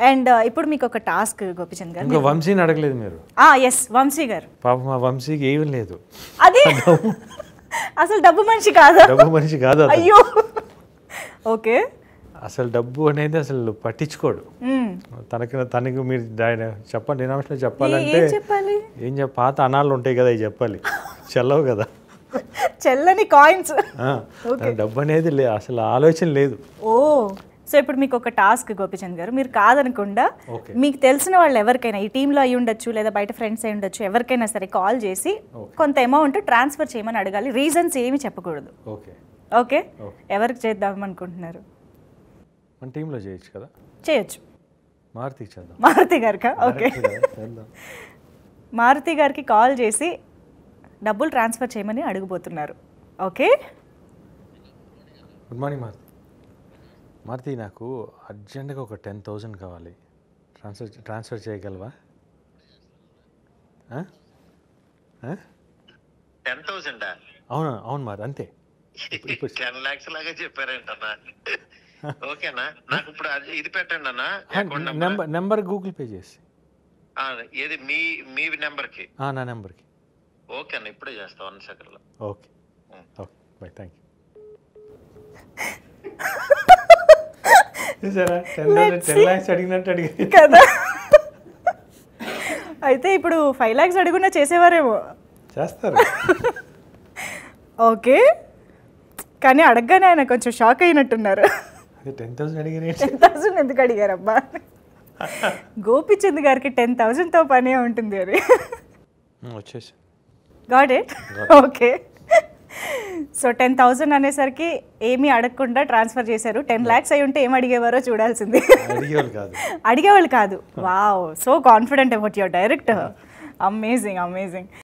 And ఇప్పుడు మీకు ఒక టాస్క్ గోపిచంద్ గారు ఇంకో వంశీని అడగలేదు మీరు ఎస్ వంశీ గారు పాప మా వంశీకి ఏమీ లేదు అది అసలు డబ్బు మనిషి కాదా డబ్బు మనిషి కాదు అతను. అయ్యో ఓకే అసలు డబ్బు అనేది అసలు పట్టించుకోడు తనకి తనకి మీరు ఆయన చెప్పండి నేను అవసరం చెప్పాలంటే ఏం చెప్పాలి ఏం చెప్ప పాత అనాలు ఉంటాయి కదా అవి చెప్పాలి చెల్లవు కదా చెల్లని కాయిన్స్ ఆ, తన డబ్బు అనేది లే అసలు ఆలోచన లేదు ఓ సో ఇప్పుడు మీకు ఒక టాస్క్ గోపిచంద్ గారు మీరు కాదనకుండా Okay. మీకు తెలిసిన వాళ్ళు ఎవరికైనా ఈ టీంలో అయి ఉండొచ్చు లేదా బయట ఫ్రెండ్స్ అయి ఉండొచ్చు ఎవరికైనా సరే కాల్ చేసి కొంత అమౌంట్ ట్రాన్స్ఫర్ చేయమని అడగాలి రీజన్స్ ఏమి చెప్పకూడదు ఓకే ఓకే ఎవరికి చేద్దాం అనుకుంటున్నారు మన టీంలో చేయొచ్చు కదా చేయొచ్చు మారుతి చేద్దాం మారుతి గారికా ఓకే చేద్దాం మారుతి గారికి కాల్ చేసి డబ్బులు ట్రాన్స్ఫర్ చేయమని అడుగుబోతున్నారు okay good morning Maruti Maruti నాకు అర్జెంటుగా ఒక టెన్ థౌజండ్ కావాలి ట్రాన్స్ఫర్ ట్రాన్స్ఫర్ చేయగలవా ఆ? ఆ? టెన్ థౌసండ్ అవును అవును మరి అంతే టెన్ లాక్స్ లాగా చెప్పారేంటన్నా ఓకేనా నాకు ఇప్పుడు అది- ఇది పెట్టండి అన్న account number number number Google pay చేసి ఏది మీ మీ నెంబర్ కి ఆ, నా నెంబర్కి ఓకే అన్న ఇప్పుడే చేస్తా వన్ సెకండ్ లో okay okay bye thank you చూసారా టెన్ టెన్ ల్యాక్స్ అడిగినట్టు అడిగి కదా అయితే ఇప్పుడు ఫైవ్ ల్యాక్స్ అడుగున్నా చేసేవారేమో చేస్తారు ఓకే కానీ అడగగానే ఆయన కొంచెం షాక్ అయినట్టున్నారు అదే టెన్ థౌసండ్ అడిగిన టెన్ థౌసండ్ ఎందుకు అడిగారబ్బా గోపిచంద్ గారికి టెన్ థౌసండ్తో పనే ఉంటుంది అది వచ్చేసి got it okay so ten thousand అనేసరికి ఏమీ అడగకుండా ట్రాన్స్ఫర్ చేశారు టెన్ ల్యాక్స్ అయి ఉంటే ఏం అడిగేవారో చూడాల్సింది అడిగేవాళ్ళు కాదు అడిగేవాళ్ళు కాదు wow so confident about your director amazing amazing